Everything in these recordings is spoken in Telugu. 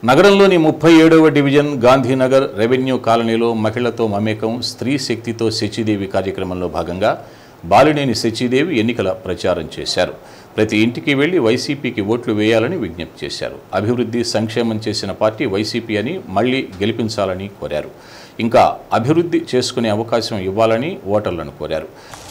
నగరంలోని ముప్పై ఏడవ డివిజన్ గాంధీనగర్ రెవెన్యూ కాలనీలో మహిళతో మమేకం స్త్రీ శక్తితో శచీదేవి కార్యక్రమంలో భాగంగా బాలినేని శచీదేవి ఎన్నికల ప్రచారం చేశారు ప్రతి ఇంటికి వెళ్లి వైసీపీకి ఓట్లు వేయాలని విజ్ఞప్తి చేశారు అభివృద్ధి సంక్షేమం చేసిన పార్టీ వైసీపీ అని మళ్లీ గెలిపించాలని కోరారు ఇంకా అభివృద్ధి చేసుకునే అవకాశం ఇవ్వాలని ఓటర్లను కోరారు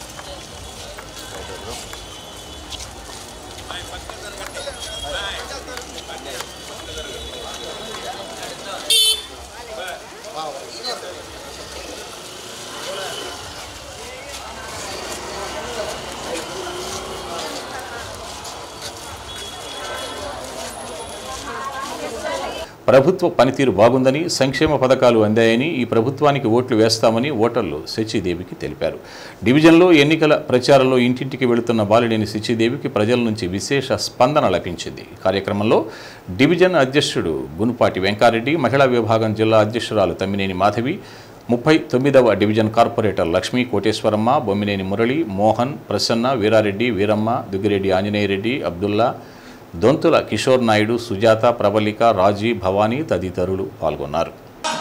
ప్రభుత్వ పనితీరు బాగుందని సంక్షేమ పథకాలు అందాయని ఈ ప్రభుత్వానికి ఓట్లు వేస్తామని ఓటర్లు శచీదేవికి తెలిపారు డివిజన్లో ఎన్నికల ప్రచారంలో ఇంటింటికి వెళుతున్న బాలినేని శచీదేవికి ప్రజల నుంచి విశేష స్పందన లభించింది ఈ కార్యక్రమంలో డివిజన్ అధ్యక్షుడు గునుపాటి వెంకారెడ్డి మహిళా విభాగం జిల్లా అధ్యక్షురాలు తమ్మినేని మాధవి ముప్పై తొమ్మిదవ డివిజన్ కార్పొరేటర్ లక్ష్మీ కోటేశ్వరమ్మ బొమ్మినేని మురళి మోహన్ ప్రసన్న వీరారెడ్డి వీరమ్మ దుగ్గిరెడ్డి ఆంజనేయరెడ్డి అబ్దుల్లా దొంతుల కిషోర్ నాయుడు సుజాత ప్రబలిక రాజీ భవానీ తదితరులు పాల్గొన్నారు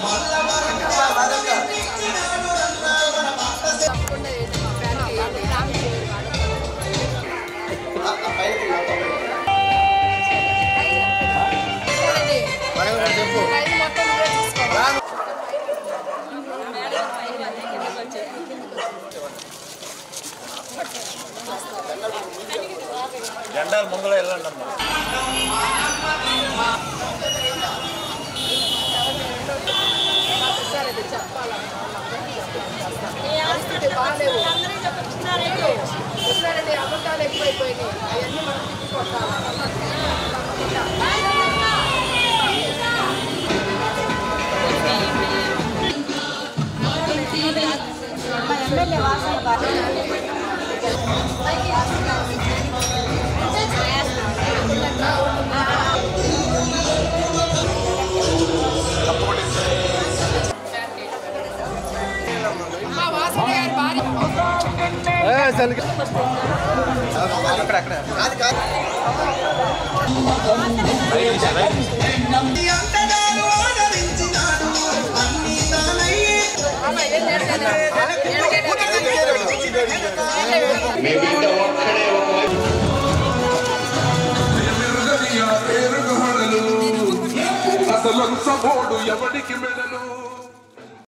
జెండాలు ముందులో వెళ్ళండి అమ్మా కృష్ణారెడ్డి అబద్ధాలు ఎక్కువైపోయినాయి అవన్నీ మనం మా వాసన గారి భార్య అసలు సపోడు ఎవడికి మెడలు